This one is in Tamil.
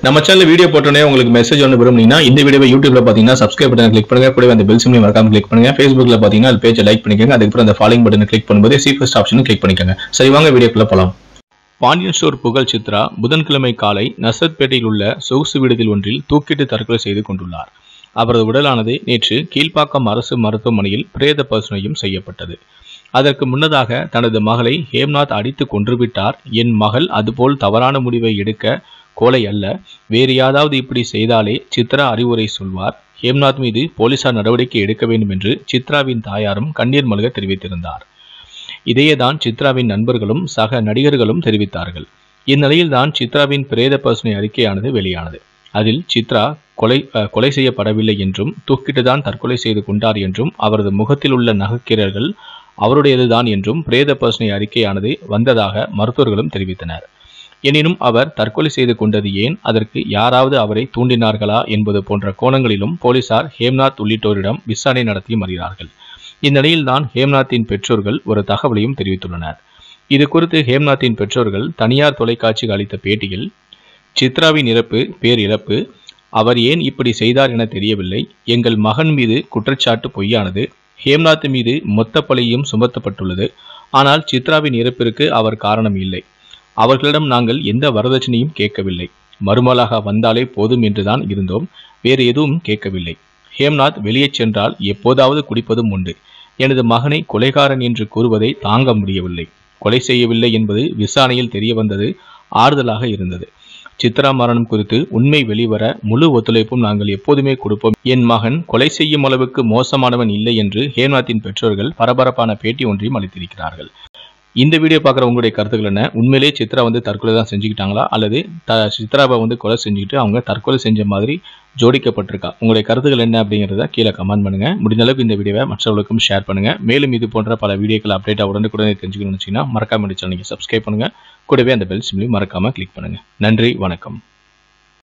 நம்ம சேனல் வீடியோ போட்டோன்னே உங்களுக்கு மெசேஜ் ஒன்று விரும்புனீங்கன்னா இந்த வீடியோவை யூடியூப்ல பார்த்தீங்கன்னா சப்ஸ்கிரைப் பட்டன் கிளிக் பண்ணுங்க கூடவே அந்த பெல் சிம்லையும் மறக்காம கிளிக் பண்ணுங்க ஃபேஸ்புக்ல பார்த்தீங்கன்னா அது பேஜை லைக் பண்ணிக்கோங்க அதுக்கப்புறம் அந்த ஃபாலோயிங் பட்டனை கிளிக் பண்ணும்போது சி ஃபர்ஸ்ட் ஆப்ஷனும் கிளிக் பண்ணிக்கோங்க சரி வாங்க வீடியோக்குள்ள போலாம் பாண்டியன் ஸ்டோர் புகழ் சித்ரா புதன்கிழமை காலை நசத்பேட்டையில் உள்ள சொகுசு விடுதில் ஒன்றில் தூக்கிட்டு தற்கொலை செய்து கொண்டுள்ளார் அவரது உடலானது நேற்று கீழ்ப்பாக்கம் அரசு மருத்துவமனையில் பிரேத பரிசோதனையும் செய்யப்பட்டது அதற்கு முன்னதாக தனது மகளை ஹேம்நாத் அடித்து கொன்றுவிட்டார் என் மகள் அதுபோல் தவறான முடிவை எடுக்க கோலை அல்ல வேறு யாராவது இப்படி செய்தாலே சித்ரா அறிவுரை சொல்வார் ஹேம்நாத் மீது போலீசார் நடவடிக்கை எடுக்க வேண்டும் என்று சித்ராவின் தாயாரும் கண்ணீர் மல்க தெரிவித்திருந்தார் இதையேதான் சித்ராவின் நண்பர்களும் சக நடிகர்களும் தெரிவித்தார்கள் இந்நிலையில்தான் சித்ராவின் பிரேத பரிசோதனை அறிக்கையானது வெளியானது அதில் சித்ரா கொலை அஹ், கொலை செய்யப்படவில்லை என்றும் தூக்கிட்டுதான் தற்கொலை செய்து கொண்டார் என்றும் அவரது முகத்தில் உள்ள நகைக்கீரல்கள் அவருடையதுதான் என்றும் பிரேத பரிசோதனை அறிக்கையானது வந்ததாக மருத்துவர்களும் தெரிவித்தனர் எனினும் அவர் தற்கொலை செய்து கொண்டது ஏன் அதற்கு யாராவது அவரை தூண்டினார்களா என்பது போன்ற கோணங்களிலும் போலீசார் ஹேம்நாத் உள்ளிட்டோரிடம் விசாரணை நடத்தி வருகிறார்கள் இந்நிலையில்தான் ஹேம்நாத்தின் பெற்றோர்கள் ஒரு தகவலையும் தெரிவித்துள்ளனர் இது குறித்து ஹேம்நாத்தின் பெற்றோர்கள் தனியார் தொலைக்காட்சிக்கு அளித்த பேட்டியில் சித்ராவின் இறப்பு பேரிழப்பு அவர் ஏன் இப்படி செய்தார் என தெரியவில்லை எங்கள் மகன் மீது குற்றச்சாட்டு பொய்யானது ஹேம்நாத் மீது மொத்த பழியும் சுமத்தப்பட்டுள்ளது ஆனால் சித்ராவின் இறப்பிற்கு அவர் காரணம் இல்லை அவர்களிடம் நாங்கள் எந்த வரதட்சணையும் கேட்கவில்லை மறுமலாக வந்தாலே போதும் என்றுதான் இருந்தோம் வேறு எதுவும் கேட்கவில்லை ஹேம்நாத் வெளியே சென்றால் எப்போதாவது குடிப்பதும் உண்டு எனது மகனை கொலைகாரன் என்று கூறுவதை தாங்க முடியவில்லை கொலை செய்யவில்லை என்பது விசாரணையில் தெரிய வந்தது ஆறுதலாக இருந்தது சித்ரா மரணம் குறித்து உண்மை வெளிவர முழு ஒத்துழைப்பும் நாங்கள் எப்போதுமே கொடுப்போம் என் மகன் கொலை செய்யும் அளவுக்கு மோசமானவன் இல்லை என்று ஹேம்நாத்தின் பெற்றோர்கள் பரபரப்பான பேட்டி ஒன்றையும் அளித்திருக்கிறார்கள் இந்த வீடியோ பார்க்குற உங்களுடைய கருத்துக்கள் என்ன உண்மையிலேயே சித்ரா வந்து தற்கொலை தான் செஞ்சுக்கிட்டாங்களா அல்லது த சித்ராவை வந்து கொலை செஞ்சுக்கிட்டு அவங்க தற்கொலை செஞ்ச மாதிரி ஜோடிக்கப்பட்டிருக்கா உங்களுடைய கருத்துக்கள் என்ன அப்படிங்கிறத கீழே கமெண்ட் பண்ணுங்க முடிஞ்ச அளவுக்கு இந்த வீடியோவை மற்றவர்களுக்கும் ஷேர் பண்ணுங்க மேலும் இது போன்ற பல வீடியோக்கள் அப்டேட்டாக உடனுக்குடனே தெரிஞ்சுக்கணும்னு வச்சிங்கன்னா மறக்காம இந்த சேனல் நீங்கள் சப்ஸ்கிரைப் பண்ணுங்க கூடவே அந்த பெல் சிம்லையும் மறக்காம கிளிக் பண்ணுங்க நன்றி வணக்கம்